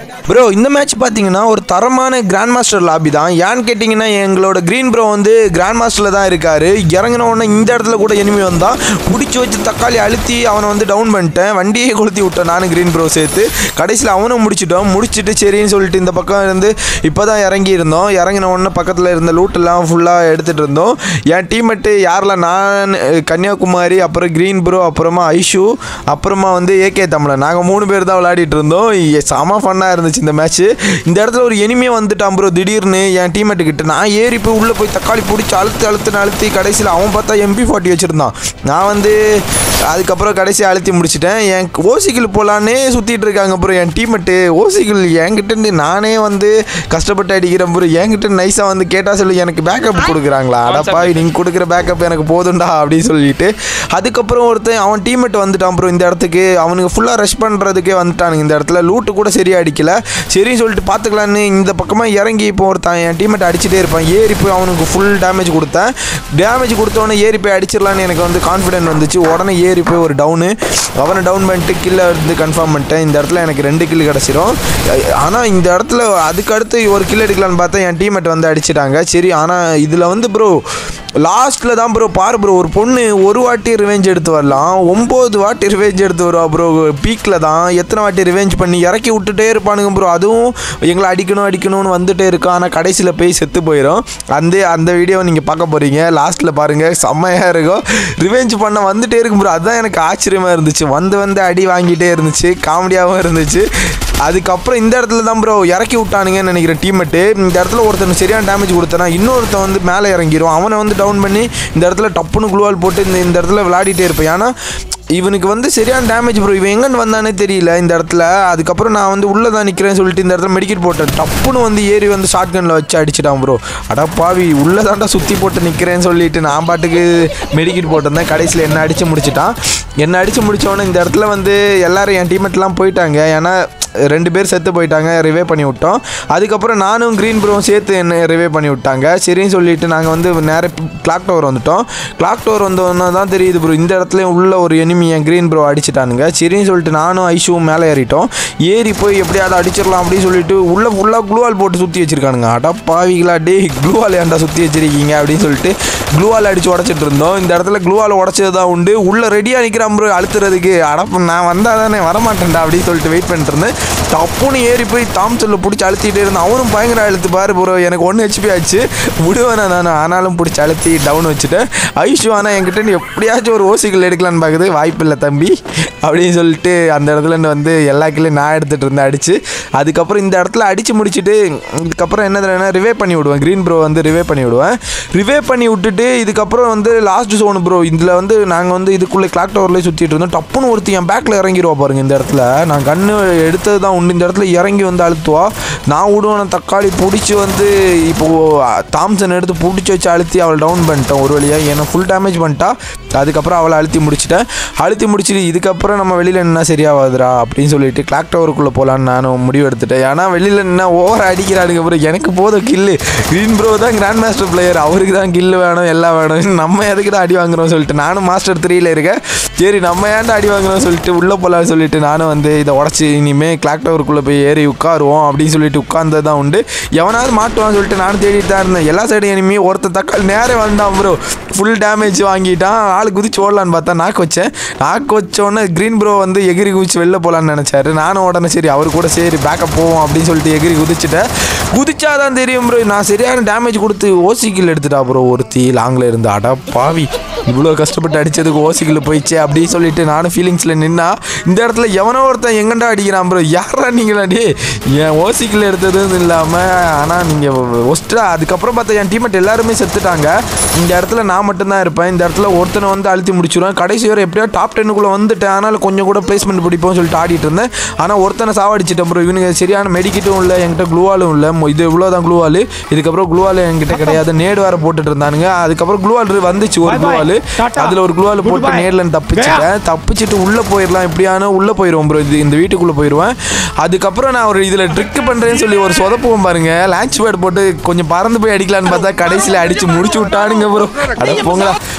bro இந்த match பார்த்தீங்கன்னா ஒரு தரமான கிராண்ட் மாஸ்டர் லாபி தான் ஏன்னு கேட்டிங்கன்னா எங்களோட க்ரீன் ப்ரோ வந்து கிராண்ட் மாஸ்டரில் தான் இருக்கார் இறங்கின உடனே இந்த இடத்துல கூட எனிமி வந்தான் பிடிச்சி வச்சு தக்காளி அழுத்தி அவனை வந்து டவுன் பண்ணிட்டேன் வண்டியே கொளுத்தி விட்டேன் நானும் க்ரீன் ப்ரோ சேர்த்து கடைசியில் அவனும் முடிச்சிட்டோம் முடிச்சிட்டு சரின்னு சொல்லிட்டு இந்த பக்கம் இருந்து இப்போ தான் இறங்கி இருந்தோம் இறங்கின உடனே பக்கத்தில் இருந்த லூட்டெல்லாம் ஃபுல்லாக எடுத்துகிட்டு இருந்தோம் என் டீம்மேட்டு யாரில் நான் அஹ், கன்னியாகுமரி அப்புறம் க்ரீன் ப்ரோ அப்புறமா ஐஷு அப்புறமா வந்து ஏகே தமிழன் நாங்கள் மூணு பேர் தான் விளையாடிட்டு இருந்தோம் எ- செம ஃபன்னாக இருந்துச்சு இந்த மேட்ச்சு இந்த இடத்துல ஒரு எனிமே வந்துட்டான் ப்ரோ திடீர்னு என் டீம்மேட்டு கிட்ட நான் ஏறி போய் உள்ளே போய் தக்காளி பிடிச்சி அழுத்து அழுத்துன்னு அழுத்தி கடைசியில் அவன் பார்த்தா எம்பி ஃபார்ட்டி வச்சுருந்தான் நான் வந்து அதுக்கப்புறம் கடைசி அழுத்தி முடிச்சிட்டேன் என் ஓசிக்கிள் போகலான்னே சுற்றிட்டு இருக்காங்க ப்ரோ என் டீம்மேட்டு ஓசிக்கிள் என்கிட்ட இருந்து நானே வந்து கஷ்டப்பட்டு அடிக்கிறேன் ப்ரோ என்கிட்ட நைஸாக வந்து கேட்டால் சொல்லி எனக்கு பேக்கப் கொடுக்குறாங்களா அடப்பா நீங்கள் கொடுக்குற பேக்கப் எனக்கு போதும்டா அப்படின்னு சொல்லிட்டு அதுக்கப்புறம் ஒருத்தன் அவன் டீம்மேட் வந்துட்டான் ப்ரோ இந்த இடத்துக்கு அவனுக்கு ஃபுல்லாக ரஷ் பண்ணுறதுக்கே வந்துட்டானுங்க இந்த இடத்துல லூட்டு கூட சரியா அடிக்கல சரின்னு சொல்லிட்டு பார்த்துக்கலான்னு இந்த பக்கமாக இறங்கி இப்போ ஒருத்தன் என் டீம்மேட் அடிச்சுட்டே இருப்பான் ஏறி போய் அவனுக்கு ஃபுல் டேமேஜ் கொடுத்தேன் டேமேஜ் கொடுத்தவொடனே ஏறி போய் அடிச்சிடலான்னு எனக்கு வந்து கான்ஃபிடென்ட் வந்துச்சு உடனே ஏறி போய் ஒரு டவுனு அவனை டவுன் பண்ணிட்டு கில்லை வந்து கன்ஃபார்ம் பண்ணிட்டேன் இந்த இடத்துல எனக்கு ரெண்டு கில் கிடச்சிரும் ஆனால் இந்த இடத்துல அதுக்கு அடுத்து ஒரு கில் எடுக்கலான்னு பார்த்தா என் டீம்மேட் வந்து அடிச்சிட்டாங்க சரி ஆனால் இதில் வந்து ப்ரோ லாஸ்ட்டில் தான் ப்ரோ பாரு ப்ரோ ஒரு பொண்ணு ஒரு வாட்டி ரிவெஞ்ச் எடுத்து வரலாம் ஒம்பது வாட்டி ரிவெஞ்ச் எடுத்து வருவா ப்ரோ பீக்கில் தான் எத்தனை வாட்டி ரிவெஞ்ச் பண்ணி இறக்கி விட்டுட்டே இருப்பானுங்க ப்ரோ அதுவும் எங்களை அடிக்கணும் அடிக்கணும்னு வந்துட்டே இருக்கும் ஆனால் கடைசியில் போய் செத்து போயிடும் அந்த அந்த வீடியோவை நீங்கள் பார்க்க போகிறீங்க லாஸ்ட்டில் பாருங்கள் செம்மையாக இருக்கும் ரிவெஞ்ச் பண்ண வந்துட்டே இருக்கும் ப்ரோ அதுதான் எனக்கு ஆச்சரியமாக இருந்துச்சு வந்து வந்து அடி வாங்கிட்டே இருந்துச்சு காமெடியாகவும் இருந்துச்சு அதுக்கப்புறம் இந்த இடத்துல தான் ப்ரோ இறக்கி விட்டானுங்கன்னு நினைக்கிறேன் டீமெட்டு இந்த இடத்துல ஒருத்தன் சரியான டேமேஜ் கொடுத்தனா இன்னொருத்தன் வந்து மேலே இறங்கிரும் அவனை வந்து டவுன் பண்ணி இந்த இடத்துல டப்புன்னு குளுவால் போட்டு இந்த இந்த இடத்துல விளையாடிட்டே இருப்பேன் ஏன்னா இவனுக்கு வந்து சரியான டேமேஜ் ப்ரோ இவன் எங்கன்னு வந்தானே தெரியல இந்த இடத்துல அதுக்கப்புறம் நான் வந்து உள்ளே தான் நிற்கிறேன்னு சொல்லிட்டு இந்த இடத்துல மெடிக்கெட் போட்டேன் டப்புன்னு வந்து ஏறி வந்து ஷார்ட் கனில் வச்சு அடிச்சிட்டான் ப்ரோ அட பாவி உள்ளே தாண்டா சுற்றி போட்டு நிற்கிறேன்னு சொல்லிட்டு நான் பாட்டுக்கு மெடிக்கெட் போட்டிருந்தேன் கடைசியில் என்ன அடித்து முடிச்சிட்டான் என்ன அடித்து முடிச்சவொடனே இந்த இடத்துல வந்து எல்லாரும் என் டீமெட்லாம் போயிட்டாங்க ஏன்னா ரெண்டு பேர் செத்து போயிட்டாங்க ரிவே பண்ணி விட்டோம் அதுக்கப்புறம் நானும் க்ரீன் ப்ரோவும் சேர்த்து என்ன ரிவே பண்ணி விட்டாங்க சரின்னு சொல்லிட்டு நாங்கள் வந்து நேர கிளாக் டவர் வந்துட்டோம் கிளாக் டவர் வந்தோன்னா தான் தெரியுது ப்ரோ இந்த இடத்துல உள்ள ஒரு எனிமி என் க்ரீன் ப்ரோ அடிச்சிட்டானுங்க சரின்னு சொல்லிட்டு நானும் ஐஷுவும் மேலே ஏறிட்டோம் ஏறி போய் எப்படியாவது அடிச்சிடலாம் அப்படின்னு சொல்லிட்டு உள்ளே ஃபுல்லாக க்ளூவால் போட்டு சுற்றி வச்சிருக்கானுங்க அட பாவிகளா டே க்ளூவால் ஏன்டா சுற்றி வச்சிருக்கீங்க அப்படின்னு சொல்லிட்டு க்ளூவால் அடித்து உடச்சிட்டு இருந்தோம் இந்த இடத்துல க்ளூவால் உடச்சது தான் உண்டு உள்ளே ரெடியாக நிற்கிறான் ப்ரோ அழுத்துறதுக்கு அடப்பு நான் வந்தால் தானே வரமாட்டேன்டா அப்படின்னு சொல்லிட்டு வெயிட் பண்ணிட்டு இருந்தேன் டப்புன்னு ஏறி போய் தாம்சனில் பிடிச்சி அழுத்திட்டே இருந்தான் அவனும் பயங்கர அழுத்து பாரு ப்ரோ எனக்கு ஒன்று ஹெச்பி ஆச்சு விடுவேனா நான் ஆனாலும் பிடிச்சி அழுத்தி டவுன் வச்சுட்டேன் ஐஷு ஆனால் என்கிட்ட இருந்து எப்படியாச்சும் ஒரு ஓசிகள் எடுக்கலான்னு பார்க்குது வாய்ப்பு இல்லை தம்பி அப்படின்னு சொல்லிட்டு அந்த இடத்துல இருந்து வந்து எல்லா கிளையும் நான் எடுத்துகிட்டு இருந்தேன் அடிச்சு அதுக்கப்புறம் இந்த இடத்துல அடித்து முடிச்சுட்டு இதுக்கப்புறம் என்ன தெரியும்னா ரிவே பண்ணி விடுவேன் க்ரீன் ப்ரோ வந்து ரிவே பண்ணி விடுவேன் ரிவே பண்ணி விட்டுட்டு இதுக்கப்புறம் வந்து லாஸ்ட் ஜோன் ப்ரோ இதில் வந்து நாங்கள் வந்து இதுக்குள்ளே கிளாக் டவர்லேயே சுற்றிட்டு இருந்தோம் டப்புன்னு ஒருத்தி என் பேக்கில் இறங்கிடுவா பாருங்க இந்த இடத்துல நான் கண்ணு எடுத்தது தான் உண்டு இந்த இடத்துல இறங்கி வந்து அழுத்துவா நான் விடுவேன் தக்காளி பிடிச்சி வந்து இப்போது தாம்சன் எடுத்து பிடிச்சி வச்சு அழுத்தி அவளை டவுன் பண்ணிட்டேன் ஒரு வழியாக ஏன்னா ஃபுல் டேமேஜ் பண்ணிட்டா அதுக்கப்புறம் அவளை அழுத்தி முடிச்சிட்டேன் அழுத்தி முடிச்சுட்டு இதுக்கப்புறம் நம்ம வெளியில் என்ன சரியாகாதுடா அப்படின்னு சொல்லிட்டு கிளாக் டவருக்குள்ளே போகலான்னு நானும் முடிவு எடுத்துட்டேன் ஏன்னா வெளியில் என்ன ஓவர் அடிக்கிறானுங்க ப்ரோ எனக்கு போதும் கில்லு க்ரீன் ப்ரோ தான் கிராண்ட் மாஸ்டர் பிளேயர் அவருக்கு தான் கில்லு வேணும் எல்லாம் வேணும் நம்ம எதுக்கு தான் அடி வாங்குறோம் சொல்லிட்டு நானும் மாஸ்டர் த்ரீல இருக்கேன் சரி நம்ம ஏன்டா அடி வாங்குறோம் சொல்லிட்டு உள்ளே போகலான்னு சொல்லிட்டு நானும் வந்து இதை உடச்சி இனிமேல் கிளாக் டவருக்குள்ளே போய் ஏறி உட்காருவோம் அப்படின்னு சொல்லிட்டு உட்கார்ந்தது தான் உண்டு எவனாவது மாட்டுவான்னு சொல்லிட்டு நானும் தேடிட்டு தான் இருந்தேன் எல்லா சைடும் இனிமே ஒருத்தன் தக்காளி நேரே வந்தான் ப்ரோ ஃபுல் டேமேஜ் வாங்கிட்டான் ஆள் குதிச்சு ஓடலான்னு பார்த்தா நாக்கு வச்சேன் நாக்கு வச்சோடனே க்ரீன் ப்ரோ வந்து எகிரி குதிச்சு வெளில போகலான்னு நினச்சாரு நானும் உடனே சரி அவர் கூட சரி பேக்கப் போவோம் அப்படின்னு சொல்லிட்டு எகிரி குதிச்சுட்டேன் குதிச்சாதான் தெரியும் ப்ரோ நான் சரியான டேமேஜ் கொடுத்து ஓசிக்கில் எடுத்துட்டா ப்ரோ ஒருத்தி லாங்கில் இருந்து அட பாவி இவ்வளோ கஷ்டப்பட்டு அடித்ததுக்கு ஓசிக்கில் போயிடுச்சு அப்படின்னு சொல்லிட்டு நானும் ஃபீலிங்ஸில் நின்னா இந்த இடத்துல எவனோ ஒருத்தன் எங்கண்டா அடிக்கிறான் ப்ரோ யாரா நீங்களா டே என் ஓசிக்கில் எடுத்ததும் இல்லாமல் ஆனால் நீங்கள் ஒஸ்டா அதுக்கப்புறம் பார்த்தா என் டீமெட் எல்லாருமே செத்துட்டாங்க இந்த இடத்துல நான் மட்டும்தான் இருப்பேன் இந்த இடத்துல ஒருத்தனை வந்து அழுத்தி முடிச்சிடுவேன் கடைசி வரை எப்படியோ டாப் டென்னுக்குள்ளே வந்துட்டேன் ஆனால் கொஞ்சம் கூட பிளேஸ்மெண்ட் பிடிப்போம்னு சொல்லிட்டு ஆடிட்டு இருந்தேன் ஆனால் ஒருத்தனை சாவடிச்சிட்டேன் ப்ரோ இவனுக்கு சரியான மெடிக்கிட்டும் இல்லை என்கிட்ட க்ளூவாலும் இல்லை மொ- இது இவ்வளோ தான் க்ளூவால் இதுக்கப்புறம் க்ளூவால் என்கிட்ட கிடையாது நேடு வேறு போட்டுட்டு இருந்தானுங்க அதுக்கப்புறம் க்ளூவால் வந்துச்சு ஒரு க்ளூவால் அதில் ஒரு க்ளூவால் போட்டு நேரில் தப்பிச்சிட்டேன் தப்பிச்சிட்டு உள்ளே போயிடலாம் எப்படியானோ உள்ளே போயிடுவோம் ப்ரோ இது இந்த வீட்டுக்குள்ளே போயிடுவேன் அதுக்கப்புறம் நான் ஒரு இதில் ட்ரிக் பண்ணுறேன்னு சொல்லி ஒரு சொதப்புவோம் பாருங்க லான்ச் பேட் போட்டு கொஞ்சம் பறந்து போய் அடிக்கலான்னு பார்த்தா கடைசியில் அடிச்சு முடிச்சு விட்டானுங்க ப்ரோ அட போங்களா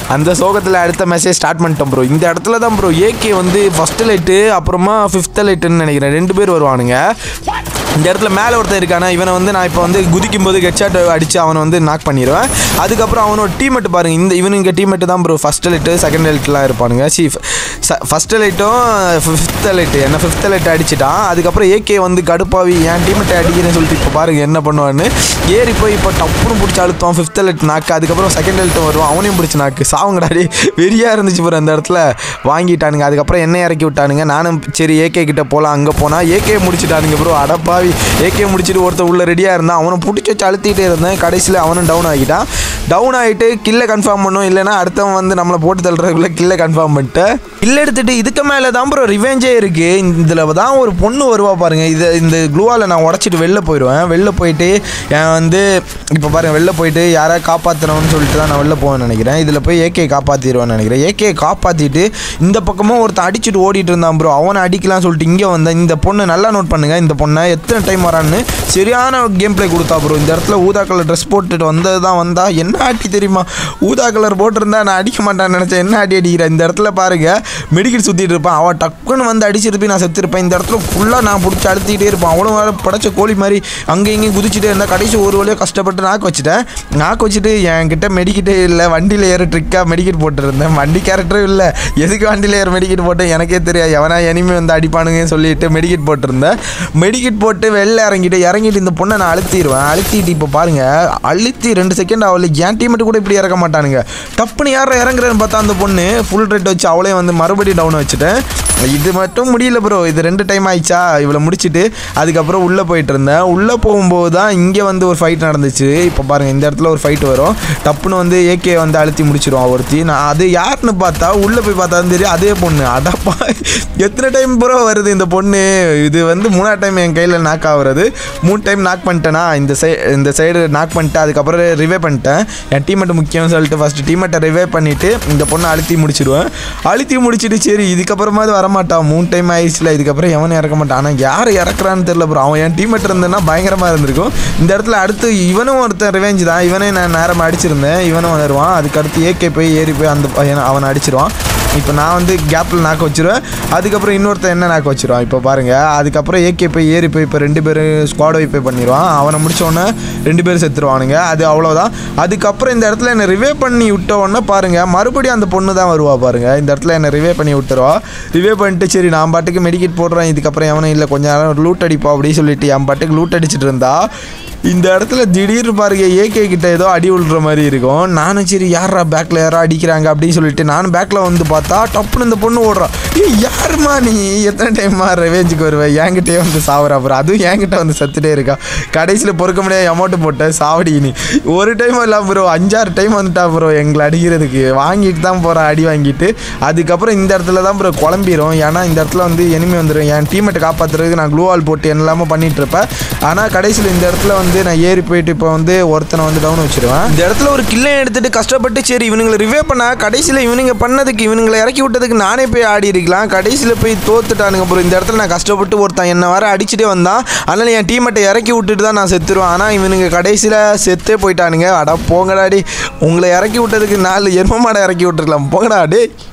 அந்த சோகத்தில் அடுத்த மேட்சே ஸ்டார்ட் பண்ணிட்டோம் ப்ரோ இந்த இடத்துல தான் ப்ரோ ஏகே வந்து ஃபஸ்ட்டு லைட்டு அப்புறமா ஃபிஃப்த்து லைட்டுன்னு நினைக்கிறேன் ரெண்டு பேர் வருவானுங்க இந்த இடத்துல மேலே ஒருத்தன் இருக்கானா இவனை வந்து நான் இப்போ வந்து குதிக்கும் போது ஹெட்ஷாட் அடித்து அவனை வந்து நாக் பண்ணிடுவேன் அதுக்கப்புறம் அவனோட டீமெட்டு பாருங்க இந்த இவனுங்க டீமெட்டு தான் ப்ரோ ஃபஸ்ட் லைட்டு செகண்ட் லைட்லாம் இருப்பானுங்க சி ஃபஸ்ட்டு லைட்டும் ஃபிஃப்த் லைட்டு என்ன ஃபிஃப்த் லைட் அடிச்சிட்டான் அதுக்கப்புறம் ஏகே வந்து கடுப்பாவி என் டீமெட்டை அடிக்கிறேன்னு சொல்லிட்டு இப்போ பாருங்க என்ன பண்ணுவான்னு ஏறி போய் இப்போ டப்புன்னு பிடிச்சி அழுத்தம் ஃபிஃப்த் லைட் நாக்கு அதுக்கப்புறம் செகண்ட் லைட்டும் வருவான் அவனையும் பிடிச்சி நாக்கு சாவுங்கடாடி வெறியாக இருந்துச்சு ப்ரோ அந்த இடத்துல வாங்கிட்டானுங்க அதுக்கப்புறம் என்ன இறக்கி விட்டானுங்க நானும் சரி ஏகே கிட்ட போகலாம் அங்கே போனால் ஏகே முடிச்சிட்டானுங்க ப்ரோ அடப்பாவி ஏகே முடிச்சிட்டு ஒருத்தன் உள்ள ரெடியாக இருந்தான் அவனை பிடிச்சி வச்சு அழுத்திட்டே இருந்தேன் கடைசியில் அவனும் டவுன் ஆகிட்டான் டவுன் ஆகிட்டு கில்லை கன்ஃபார்ம் பண்ணும் இல்லைன்னா அடுத்தவன் வந்து நம்மளை போட்டு தள்ளுறதுக்குள்ள கில்லை கன்ஃபார்ம் பண்ணிட்டு கில் எடுத்துட்டு இதுக்கு மேலே தான் ப்ரோ ரிவெஞ்சே இருக்குது இதில் தான் ஒரு பொண்ணு வருவா பாருங்க இது இந்த க்ளூவால் நான் உடச்சிட்டு வெளில போயிடுவேன் வெளில போயிட்டு என் வந்து இப்போ பாருங்க வெளில போயிட்டு யாராவது காப்பாற்றணும்னு சொல்லிட்டு தான் நான் வெளில போவேன்னு நினைக்கிறேன் இதில் போய் ஏகே காப்பாற்றிடுவேன்னு நினைக்கிறேன் ஏகே காப்பாற்றிட்டு இந்த பக்கமும் ஒருத்தன் அடிச்சுட்டு ஓடிட்டு இருந்தான் ப்ரோ அவனை அடிக்கலாம் சொல்லிட்டு இங்கே வந்தேன் இந்த பொண்ணு நல்லா நோட் பண்ணுங்க இந்த பொண்ணை எத்தனை டைம் வரான்னு சரியான கேம் ப்ளே கொடுத்தா ப்ரோ இந்த இடத்துல ஊதா கலர் ட்ரெஸ் போட்டுட்டு வந்தது தான் வந்தா என்ன ஆட்டி தெரியுமா ஊதா கலர் போட்டிருந்தா நான் அடிக்க மாட்டேன்னு நினச்சேன் என்ன ஆட்டி அடிக்கிறேன் இந்த இடத்துல பாருங்க மெடிக்கல் சுற்றிட்டு இருப்பான் அவன் டக்குன்னு வந்து அடிச்சிருப்பி நான் செத்துருப்பேன் இந்த இடத்துல ஃபுல்லாக நான் பிடிச்சி அழுத்திக்கிட்டே இருப்பான் அவ்வளோ வேறு படைச்ச கோழி மாதிரி அங்கே இங்கேயும் குதிச்சுட்டே இருந்தால் கடைசி ஒரு வழியாக கஷ்டப்பட்டு நாக்கு வச்சுட்டேன் நாக்கு வச்சுட்டு என்கிட்ட மெடிக்கிட்டே இல்லை வண்டியில் ஏற ட்ரிக்காக மெடிக்கெட் போட்டுருந்தேன் வண்டி கேரக்டரும் இல்லை எதுக்கு வண்டியில் ஏற மெடிக்கெட் போட்டேன் எனக்கே தெரியாது எவனா எனிமே வந்து அடிப்பானுங்கன்னு சொல்லிட்டு மெடிக்கெட் போட்டிருந்தேன் மெடிக்கெட் போட்டு வெளில இறங்கிட்டு இறங்கிட்டு இந்த பொண்ணை நான் அழுத்திடுவேன் அழுத்திட்டு இப்போ பாருங்க அழுத்தி ரெண்டு செகண்ட் அவளை என் டீமெட்டு கூட இப்படி இறக்க மாட்டானுங்க டப்புன்னு யாரும் இறங்குறேன்னு பார்த்தா அந்த பொண்ணு ஃபுல் ரேட் வச்சு அவளையும் வந்து மறுபடியும் டவுன் வச்சுட்டேன் இது மட்டும் முடியல ப்ரோ இது ரெண்டு டைம் ஆயிடுச்சா இவளை முடிச்சுட்டு அதுக்கப்புறம் உள்ளே போயிட்டு இருந்தேன் உள்ளே போகும்போது தான் இங்கே வந்து ஒரு ஃபைட் நடந்துச்சு இப்போ பாருங்கள் இந்த இடத்துல ஒரு ஃபைட் வரும் டப்புன்னு வந்து ஏகே வந்து அழுத்தி முடிச்சிருவான் ஒருத்தி நான் அது யாருன்னு பார்த்தா உள்ளே போய் பார்த்தா தான் தெரியும் அதே பொண்ணு அடப்பா எத்தனை டைம் ப்ரோ வருது இந்த பொண்ணு இது வந்து மூணாவது டைம் என் கையில் நாக் ஆகுறது மூணு டைம் நாக் பண்ணிட்டேனா இந்த சை இந்த சைடு நாக் பண்ணிட்டேன் அதுக்கப்புறம் ரிவே பண்ணிட்டேன் என் டீமெட்டு முக்கியம்னு சொல்லிட்டு ஃபஸ்ட்டு டீமெட்டை ரிவே பண்ணிவிட்டு இந்த பொண்ணை அழுத்தி முடிச்சிடுவேன் அழுத்தி முடிச்சிட்டு சரி இதுக்கப்புறமா அது வரமாட்டான் மூணு டைம் ஆயிடுச்சுல இதுக்கப்புறம் எவனும் இறக்க மாட்டான் ஆனால் யார் இறக்குறான்னு தெரியல ப்ரோ அவன் என் டீமெட் இருந்தேன்னா பயங்கரமாக இருந்திருக்கும் இந்த இடத்துல அடுத்து இவனும் ஒருத்தன் ரிவெஞ்ச் தான் இவனே நான் நேரமாக அடிச்சிருந்தேன் இவனும் வருவான் அதுக்கு அடுத்து ஏகே போய் ஏறி போய் அந்த பையனை அவனை அடிச்சிருவான் இப்போ நான் வந்து கேப்பில் நாக்க வச்சிருவேன் அதுக்கப்புறம் இன்னொருத்தன் என்ன நாக்க வச்சிருவான் இப்போ பாருங்கள் அதுக்கப்புறம் ஏகே போய் ஏறி போய் இப்போ ரெண்டு பேரும் ஸ்குவாட் வைப்பே பண்ணிடுவான் அவனை முடிச்ச உடனே ரெண்டு பேரும் செத்துருவானுங்க அது அவ்வளோதான் அதுக்கப்புறம் இந்த இடத்துல என்னை ரிவே பண்ணி விட்ட உடனே பாருங்கள் மறுபடியும் அந்த பொண்ணு தான் வருவா பாருங்கள் இந்த இடத்துல என்னை ரிவே பண்ணி விட்டுருவா ரிவே பண்ணிட்டு சரி நான் பாட்டுக்கு மெடிக்கெட் போடுறேன் இதுக்கப்புறம் எவனும் இல்லை கொஞ்ச நேரம் லூட் அடிப்பா அப்படின்னு சொல்லிட்டு என் பாட்டுக்கு லூட் அடிச்சிட்டு இருந்தா இந்த இடத்துல திடீர்னு பாருங்க ஏகே கிட்ட ஏதோ அடி விழுற மாதிரி இருக்கும் நானும் சரி யாரா பேக்கில் யாரோ அடிக்கிறாங்க அப்படின்னு சொல்லிட்டு நானும் பேக்கில் வந்து பார்த்தா டப்புன்னு இந்த பொண்ணு ஓடுறா ஏய் யாருமா நீ எத்தனை டைமா ரெவேஞ்சுக்கு வருவேன் என்கிட்டயே வந்து சாவரா அப்புறம் அதுவும் என்கிட்ட வந்து சத்துட்டே இருக்கா கடைசியில் பொறுக்க முடியாது அமௌண்ட் போட்டேன் சாவடி நீ ஒரு டைம் இல்லை ப்ரோ அஞ்சாறு டைம் வந்துட்டா ப்ரோ எங்களை அடிக்கிறதுக்கு வாங்கிட்டு தான் போகிறேன் அடி வாங்கிட்டு அதுக்கப்புறம் இந்த இடத்துல தான் ப்ரோ குழம்பிரும் ஏன்னா இந்த இடத்துல வந்து எனிமே வந்துடும் என் டீமெட்டை காப்பாற்றுறதுக்கு நான் க்ளூவால் போட்டு எல்லாமே பண்ணிட்டு இருப்பேன் ஆனால் கடைசியில் இந்த இடத்துல வந்து நான் ஏறி போயிட்டு இப்போ வந்து ஒருத்தனை வந்து டவுன் வச்சிருவேன் இந்த இடத்துல ஒரு கில்லை எடுத்துட்டு கஷ்டப்பட்டு சரி இவனுங்களை ரிவே பண்ணா கடைசியில் இவனுங்க பண்ணதுக்கு இவனுங்களை இறக்கி விட்டதுக்கு நானே போய் ஆடி இருக்கலாம் கடைசியில் போய் தோத்துட்டானுங்க ப்ரோ இந்த இடத்துல நான் கஷ்டப்பட்டு ஒருத்தன் என்ன வர அடிச்சுட்டே வந்தான் அதனால் என் டீமெட்டை இறக்கி விட்டுட்டு தான் நான் செத்துருவேன் ஆனால் இவனுங்க கடைசியில் செத்தே போயிட்டானுங்க அட போங்கடாடி உங்களை இறக்கி விட்டதுக்கு நாலு எரும மாடை இறக்கி விட்டுருக்கலாம் போங்கடா டேய்